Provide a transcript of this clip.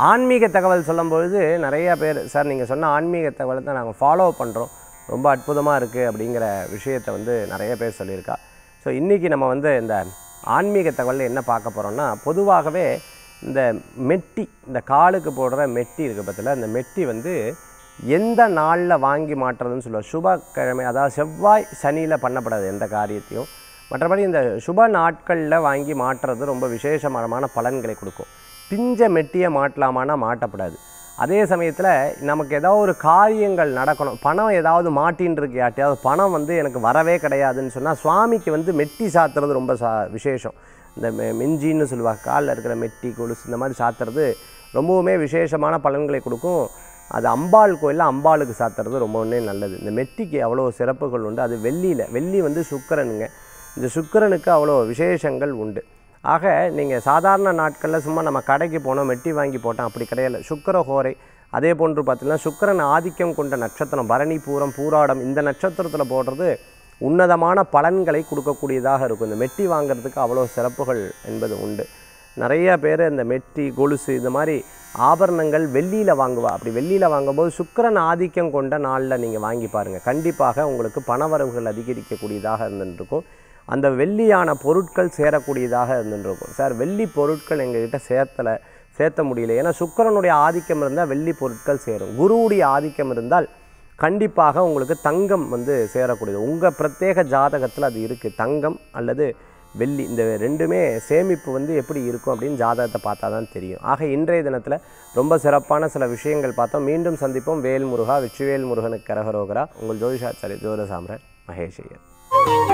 ஆன்மீக தகவல் சொல்லும்பொழுது நிறைய பேர் சார் நீங்கள் சொன்ன ஆன்மீக தகவலை தான் நாங்கள் ஃபாலோ பண்ணுறோம் ரொம்ப அற்புதமாக இருக்குது அப்படிங்கிற விஷயத்தை வந்து நிறைய பேர் சொல்லியிருக்கா ஸோ இன்றைக்கி நம்ம வந்து இந்த ஆன்மீக தகவலில் என்ன பார்க்க போகிறோம்னா பொதுவாகவே இந்த மெட்டி இந்த காலுக்கு போடுற மெட்டி இருக்குது பார்த்தீங்களா இந்த மெட்டி வந்து எந்த நாளில் வாங்கி மாட்டுறதுன்னு சொல்லுவோம் சுபக்கிழமை அதாவது செவ்வாய் சனியில் பண்ணப்படாது எந்த காரியத்தையும் மற்றபடி இந்த சுப நாட்களில் வாங்கி மாட்டுறது ரொம்ப விசேஷமான பலன்களை கொடுக்கும் பிஞ்ச மெட்டியை மாட்டலாமான்னா மாட்டப்படாது அதே சமயத்தில் நமக்கு ஏதாவது ஒரு காரியங்கள் நடக்கணும் பணம் ஏதாவது மாட்டின்னு இருக்கு யார்ட்டையாவது பணம் வந்து எனக்கு வரவே கிடையாதுன்னு சொன்னால் சுவாமிக்கு வந்து மெட்டி சாத்துறது ரொம்ப சா விசேஷம் இந்த மெ- மிஞ்சின்னு சொல்லுவாங்க காலில் இருக்கிற மெட்டி கொலுசு இந்த மாதிரி சாத்துறது ரொம்பவுமே விசேஷமான பலன்களை கொடுக்கும் அது அம்பாள் கோயிலில் அம்பாளுக்கு சாத்துறது ரொம்பவுமே நல்லது இந்த மெட்டிக்கு அவ்வளோ சிறப்புகள் உண்டு அது வெள்ளியில் வெள்ளி வந்து சுக்கிரனுங்க இந்த சுக்கிரனுக்கு அவ்வளோ விசேஷங்கள் உண்டு ஆக நீங்கள் சாதாரண நாட்களில் சும்மா நம்ம கடைக்கு போனோம் மெட்டி வாங்கி போட்டோம் அப்படி கிடையாது சுக்கிர ஹோரை அதே போன்று பார்த்தீங்கன்னா சுக்கிரன் ஆதிக்கம் கொண்ட நட்சத்திரம் பரணி பூரம் பூராடம் இந்த நட்சத்திரத்தில் போடுறது உன்னதமான பலன்களை கொடுக்கக்கூடியதாக இருக்கும் இந்த மெட்டி வாங்குறதுக்கு அவ்வளோ சிறப்புகள் என்பது உண்டு நிறைய பேர் இந்த மெட்டி கொலுசு இந்த மாதிரி ஆபரணங்கள் வெள்ளியில் வாங்குவா அப்படி வெள்ளியில் வாங்கும்போது சுக்கிரன் ஆதிக்கம் கொண்ட நாளில் நீங்கள் வாங்கி பாருங்கள் கண்டிப்பாக உங்களுக்கு பணவரவுகள் அதிகரிக்கக்கூடியதாக இருந்துருக்கும் அந்த வெள்ளியான பொருட்கள் சேரக்கூடியதாக இருந்துருக்கும் சார் வெள்ளி பொருட்கள் எங்ககிட்ட சேர்த்தலை சேர்த்த முடியல ஏன்னா சுக்கிரனுடைய ஆதிக்கம் இருந்தால் வெள்ளி பொருட்கள் சேரும் குருவுடைய ஆதிக்கம் இருந்தால் கண்டிப்பாக உங்களுக்கு தங்கம் வந்து சேரக்கூடியது உங்கள் பிரத்யேக ஜாதகத்தில் அது இருக்குது தங்கம் அல்லது வெள்ளி இந்த ரெண்டுமே சேமிப்பு வந்து எப்படி இருக்கும் அப்படின்னு ஜாதகத்தை பார்த்தா தான் தெரியும் ஆக இன்றைய தினத்தில் ரொம்ப சிறப்பான சில விஷயங்கள் பார்த்தோம் மீண்டும் சந்திப்போம் வேல் முருகா வெற்றிவேல் முருகனுக்கு கரகரோகரா உங்கள் ஜோதிஷாச்சாரி ஜோதிட சாம்ராட் மகேஷ் ஐயர்